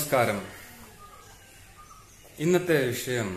നമസ്കാരം ഇന്നത്തെ വിഷയം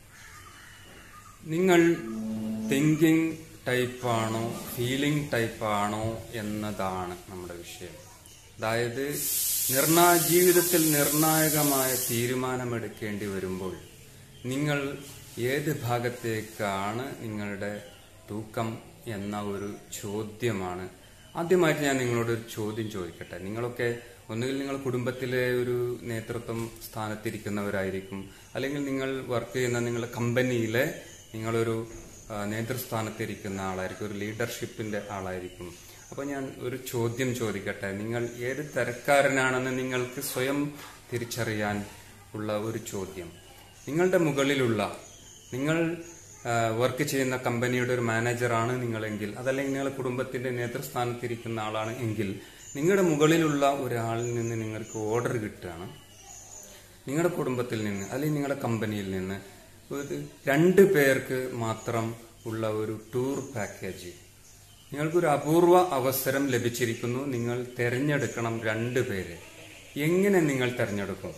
നിങ്ങൾ തിങ്കിങ് ടൈപ്പാണോ ഫീലിംഗ് ടൈപ്പാണോ എന്നതാണ് നമ്മുടെ വിഷയം അതായത് നിർണാ ജീവിതത്തിൽ നിർണായകമായ തീരുമാനമെടുക്കേണ്ടി വരുമ്പോൾ നിങ്ങൾ ഏത് ഭാഗത്തേക്കാണ് നിങ്ങളുടെ തൂക്കം എന്ന ഒരു ചോദ്യമാണ് ആദ്യമായിട്ട് ഞാൻ നിങ്ങളോട് ഒരു ചോദ്യം ചോദിക്കട്ടെ നിങ്ങളൊക്കെ ഒന്നുകിൽ നിങ്ങൾ കുടുംബത്തിലെ ഒരു നേതൃത്വം സ്ഥാനത്തിരിക്കുന്നവരായിരിക്കും അല്ലെങ്കിൽ നിങ്ങൾ വർക്ക് ചെയ്യുന്ന നിങ്ങളുടെ കമ്പനിയിലെ നിങ്ങളൊരു ആ, നേതൃസ്ഥാനത്തിരിക്കുന്ന ആളായിരിക്കും ഒരു ലീഡർഷിപ്പിന്റെ ആളായിരിക്കും അപ്പൊ ഞാൻ ഒരു ചോദ്യം ചോദിക്കട്ടെ നിങ്ങൾ ഏത് തരക്കാരനാണെന്ന് നിങ്ങൾക്ക് സ്വയം തിരിച്ചറിയാൻ ഉള്ള ഒരു ചോദ്യം നിങ്ങളുടെ മുകളിലുള്ള നിങ്ങൾ ആ, വർക്ക് ചെയ്യുന്ന കമ്പനിയുടെ ഒരു മാനേജറാണ് നിങ്ങളെങ്കിൽ അതല്ലെങ്കിൽ നിങ്ങളുടെ കുടുംബത്തിന്റെ നേതൃസ്ഥാനത്തിരിക്കുന്ന ആളാണ് എങ്കിൽ നിങ്ങളുടെ മുകളിലുള്ള ഒരാളിൽ നിന്ന് നിങ്ങൾക്ക് ഓർഡർ കിട്ടുകയാണ് നിങ്ങളുടെ കുടുംബത്തിൽ നിന്ന് അല്ലെങ്കിൽ നിങ്ങളുടെ കമ്പനിയിൽ നിന്ന് ഒരു രണ്ട് പേർക്ക് മാത്രം ഉള്ള ഒരു ടൂർ പാക്കേജ് നിങ്ങൾക്കൊരു അപൂർവ അവസരം ലഭിച്ചിരിക്കുന്നു നിങ്ങൾ തിരഞ്ഞെടുക്കണം രണ്ട് പേര് എങ്ങനെ നിങ്ങൾ തിരഞ്ഞെടുക്കും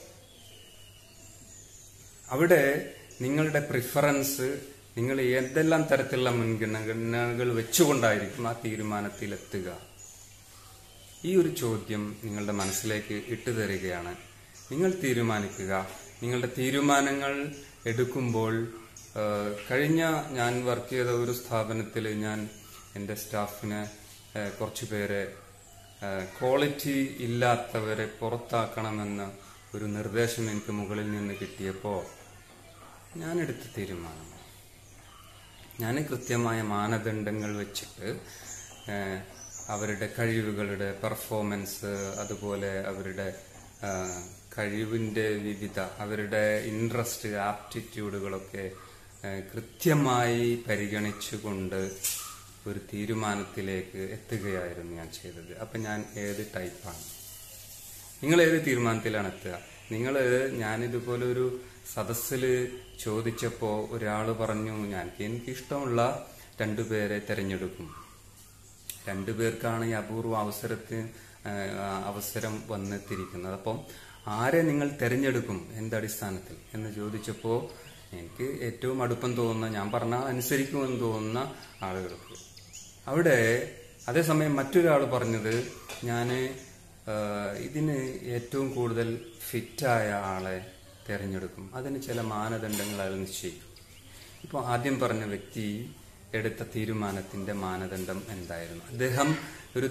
അവിടെ നിങ്ങളുടെ പ്രിഫറൻസ് നിങ്ങൾ ഏതെല്ലാം തരത്തിലുള്ള മുൻഗണനകൾ വെച്ചുകൊണ്ടായിരിക്കും ആ തീരുമാനത്തിലെത്തുക ഈ ഒരു ചോദ്യം നിങ്ങളുടെ മനസ്സിലേക്ക് ഇട്ടു തരികയാണ് നിങ്ങൾ തീരുമാനിക്കുക നിങ്ങളുടെ തീരുമാനങ്ങൾ എടുക്കുമ്പോൾ ആ, കഴിഞ്ഞ ഞാൻ വർക്ക് ചെയ്ത ഒരു സ്ഥാപനത്തിൽ ഞാൻ എൻ്റെ സ്റ്റാഫിന് ആ, കുറച്ചു പേരെ ക്വാളിറ്റി ഇല്ലാത്തവരെ പുറത്താക്കണമെന്ന ഒരു നിർദ്ദേശം എനിക്ക് മുകളിൽ നിന്ന് കിട്ടിയപ്പോൾ ഞാൻ എടുത്ത തീരുമാനം ഞാൻ കൃത്യമായ മാനദണ്ഡങ്ങൾ വെച്ചിട്ട് ഏഹ്, അവരുടെ കഴിവുകളുടെ പെർഫോമൻസ് അതുപോലെ അവരുടെ ആഹ്, കഴിവിന്റെ വിവിധ അവരുടെ ഇൻട്രസ്റ്റ് ആപ്റ്റിറ്റ്യൂഡുകളൊക്കെ ഏഹ്, കൃത്യമായി പരിഗണിച്ചുകൊണ്ട് ഒരു തീരുമാനത്തിലേക്ക് എത്തുകയായിരുന്നു ഞാൻ ചെയ്തത് അപ്പൊ ഞാൻ ഏത് ടൈപ്പാണ് നിങ്ങൾ ഏത് തീരുമാനത്തിലാണ് എത്തുക നിങ്ങൾ ഞാനിതുപോലെ ഒരു സദസ്സിൽ ചോദിച്ചപ്പോൾ ഒരാൾ പറഞ്ഞു ഞാൻ എനിക്ക് ഇഷ്ടമുള്ള രണ്ടുപേരെ തിരഞ്ഞെടുക്കും രണ്ടുപേർക്കാണ് ഈ അപൂർവ അവസരത്തിന് ആ, അവസരം വന്നെത്തിയിരിക്കുന്നത് അപ്പം ആരെ നിങ്ങൾ തിരഞ്ഞെടുക്കും എന്തടിസ്ഥാനത്തിൽ എന്ന് ചോദിച്ചപ്പോൾ എനിക്ക് ഏറ്റവും അടുപ്പം തോന്നുന്ന ഞാൻ പറഞ്ഞ അനുസരിക്കുമെന്ന് തോന്നുന്ന ആളുകൾക്ക് അവിടെ അതേസമയം മറ്റൊരാൾ പറഞ്ഞത് ഞാൻ ഇതിന് ഏറ്റവും കൂടുതൽ ഫിറ്റായ ആളെ തിരഞ്ഞെടുക്കും അതിന് ചില മാനദണ്ഡങ്ങൾ അയാൾ നിശ്ചയിക്കും ഇപ്പോൾ ആദ്യം പറഞ്ഞ വ്യക്തി എടുത്ത തീരുമാനത്തിന്റെ മാനദണ്ഡം എന്തായിരുന്നു അദ്ദേഹം ഒരു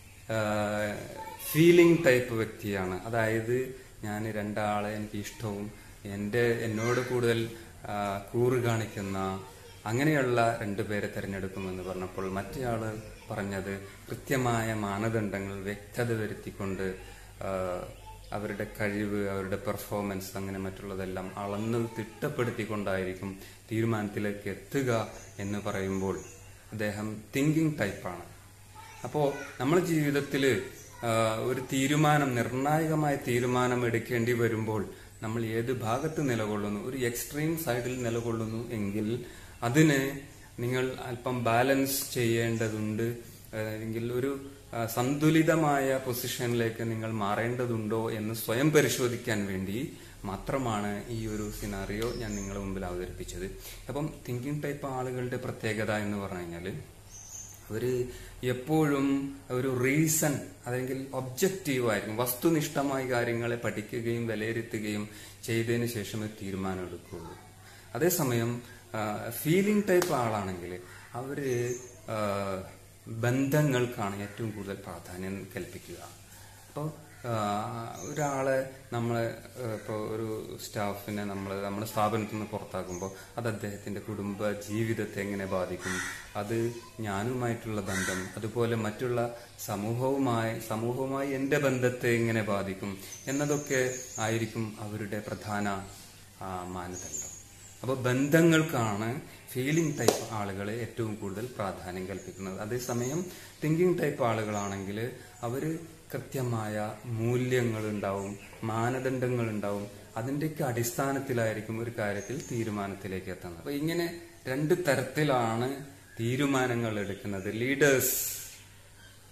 ഫീലിംഗ് ടൈപ്പ് വ്യക്തിയാണ് അതായത് ഞാൻ രണ്ടാളെ എനിക്ക് ഇഷ്ടവും എൻ്റെ എന്നോട് കൂടുതൽ ആ, കൂറ് കാണിക്കുന്ന അങ്ങനെയുള്ള രണ്ടുപേരെ തിരഞ്ഞെടുക്കുമെന്ന് പറഞ്ഞപ്പോൾ മറ്റേയാള് പറഞ്ഞത് കൃത്യമായ മാനദണ്ഡങ്ങൾ വ്യക്തത വരുത്തിക്കൊണ്ട് ആ, അവരുടെ കഴിവ് അവരുടെ പെർഫോമൻസ് അങ്ങനെ മറ്റുള്ളതെല്ലാം അളന്ന് തിട്ടപ്പെടുത്തിക്കൊണ്ടായിരിക്കും തീരുമാനത്തിലേക്ക് എത്തുക എന്ന് പറയുമ്പോൾ അദ്ദേഹം തിങ്കിങ് ടൈപ്പാണ് അപ്പോൾ നമ്മുടെ ജീവിതത്തിൽ ഒരു തീരുമാനം നിർണായകമായ തീരുമാനം എടുക്കേണ്ടി വരുമ്പോൾ നമ്മൾ ഏത് ഭാഗത്ത് നിലകൊള്ളുന്നു ഒരു എക്സ്ട്രീം സൈഡിൽ നിലകൊള്ളുന്നു എങ്കിൽ അതിന് നിങ്ങൾ അല്പം ബാലൻസ് ചെയ്യേണ്ടതുണ്ട് ഏഹ് എങ്കിൽ ഒരു ആ, സന്തുലിതമായ പൊസിഷനിലേക്ക് നിങ്ങൾ മാറേണ്ടതുണ്ടോ എന്ന് സ്വയം പരിശോധിക്കാൻ വേണ്ടി മാത്രമാണ് ഈ ഒരു സിനാറിയോ ഞാൻ നിങ്ങളുടെ മുമ്പിൽ അവതരിപ്പിച്ചത് അപ്പം തിങ്കിങ് ടൈപ്പ് ആളുകളുടെ പ്രത്യേകത എന്ന് പറഞ്ഞു കഴിഞ്ഞാൽ അവര് എപ്പോഴും ഒരു റീസൺ അല്ലെങ്കിൽ ഒബ്ജക്റ്റീവ് ആയിരിക്കും വസ്തുനിഷ്ഠമായ കാര്യങ്ങളെ പഠിക്കുകയും വിലയിരുത്തുകയും ചെയ്തതിന് ശേഷം ഒരു തീരുമാനം എടുക്കുകയുള്ളൂ അതേസമയം ഫീലിംഗ് ടൈപ്പ് ആളാണെങ്കിൽ അവര് ആ, ബന്ധങ്ങൾക്കാണ് ഏറ്റവും കൂടുതൽ പ്രാധാന്യം കൽപ്പിക്കുക അപ്പോൾ ഒരാളെ നമ്മൾ ഇപ്പോൾ ഒരു സ്റ്റാഫിനെ നമ്മൾ നമ്മുടെ സ്ഥാപനത്തിൽ നിന്ന് പുറത്താക്കുമ്പോൾ അത് അദ്ദേഹത്തിന്റെ കുടുംബ ജീവിതത്തെ എങ്ങനെ ബാധിക്കും അത് ഞാനുമായിട്ടുള്ള ബന്ധം അതുപോലെ മറ്റുള്ള സമൂഹവുമായി സമൂഹവുമായി എൻ്റെ ബന്ധത്തെ എങ്ങനെ ബാധിക്കും എന്നതൊക്കെ ആയിരിക്കും അവരുടെ പ്രധാന ആ, മാനദണ്ഡം അപ്പോൾ ബന്ധങ്ങൾക്കാണ് ഫീലിംഗ് ടൈപ്പ് ആളുകളെ ഏറ്റവും കൂടുതൽ പ്രാധാന്യം കൽപ്പിക്കുന്നത് അതേസമയം തിങ്കിങ് ടൈപ്പ് ആളുകളാണെങ്കിൽ അവര് കൃത്യമായ മൂല്യങ്ങൾ ഉണ്ടാവും മാനദണ്ഡങ്ങൾ ഉണ്ടാവും അതിന്റെയൊക്കെ അടിസ്ഥാനത്തിലായിരിക്കും ഒരു കാര്യത്തിൽ തീരുമാനത്തിലേക്ക് എത്തുന്നത് അപ്പൊ ഇങ്ങനെ രണ്ട് തരത്തിലാണ് തീരുമാനങ്ങൾ എടുക്കുന്നത് ലീഡേഴ്സ്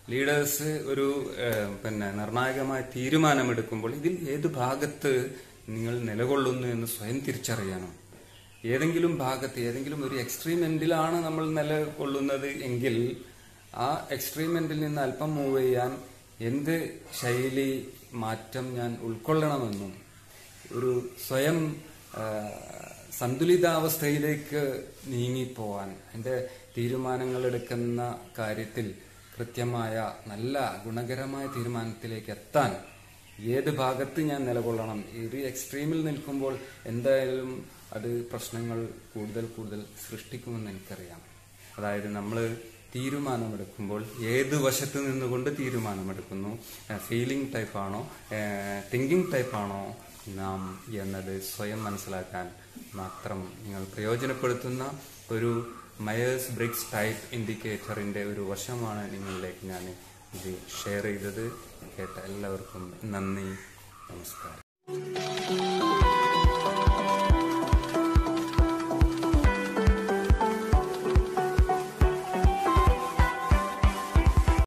ലീഡേഴ്സ് ഒരു ഏഹ്, പിന്നെ നിർണായകമായ തീരുമാനമെടുക്കുമ്പോൾ ഇതിൽ ഏത് ഭാഗത്ത് നിങ്ങൾ നിലകൊള്ളുന്നു എന്ന് സ്വയം തിരിച്ചറിയണം ഏതെങ്കിലും ഭാഗത്ത് ഏതെങ്കിലും ഒരു എക്സ്ട്രീം എൻഡിലാണ് നമ്മൾ നിലകൊള്ളുന്നത് എങ്കിൽ ആ എക്സ്ട്രീം എൻഡിൽ നിന്ന് അല്പം മൂവ് ചെയ്യാൻ എന്ത് ശൈലി മാറ്റം ഞാൻ ഉൾക്കൊള്ളണമെന്നും ഒരു സ്വയം ആ, സന്തുലിതാവസ്ഥയിലേക്ക് നീങ്ങിപ്പോവാൻ എൻ്റെ തീരുമാനങ്ങൾ എടുക്കുന്ന കാര്യത്തിൽ കൃത്യമായ നല്ല ഗുണകരമായ തീരുമാനത്തിലേക്ക് എത്താൻ ഏത് ഭാഗത്ത് ഞാൻ നിലകൊള്ളണം ഒരു എക്സ്ട്രീമിൽ നിൽക്കുമ്പോൾ എന്തായാലും അത് പ്രശ്നങ്ങൾ കൂടുതൽ കൂടുതൽ സൃഷ്ടിക്കുമെന്ന് എനിക്കറിയാം അതായത് നമ്മൾ തീരുമാനമെടുക്കുമ്പോൾ ഏത് വശത്ത് നിന്നുകൊണ്ട് തീരുമാനമെടുക്കുന്നു ഫീലിംഗ് ടൈപ്പാണോ തിങ്കിങ് ടൈപ്പാണോ നാം എന്നത് സ്വയം മനസ്സിലാക്കാൻ മാത്രം നിങ്ങൾ പ്രയോജനപ്പെടുത്തുന്ന ഒരു മയേഴ്സ് ബ്രിക്സ് ടൈപ്പ് ഇൻഡിക്കേറ്ററിന്റെ ഒരു വശമാണ് നിങ്ങളിലേക്ക് ഞാൻ ഇത് ഷെയർ ചെയ്തത് കേട്ട എല്ലാവർക്കും നന്ദി നമസ്കാരം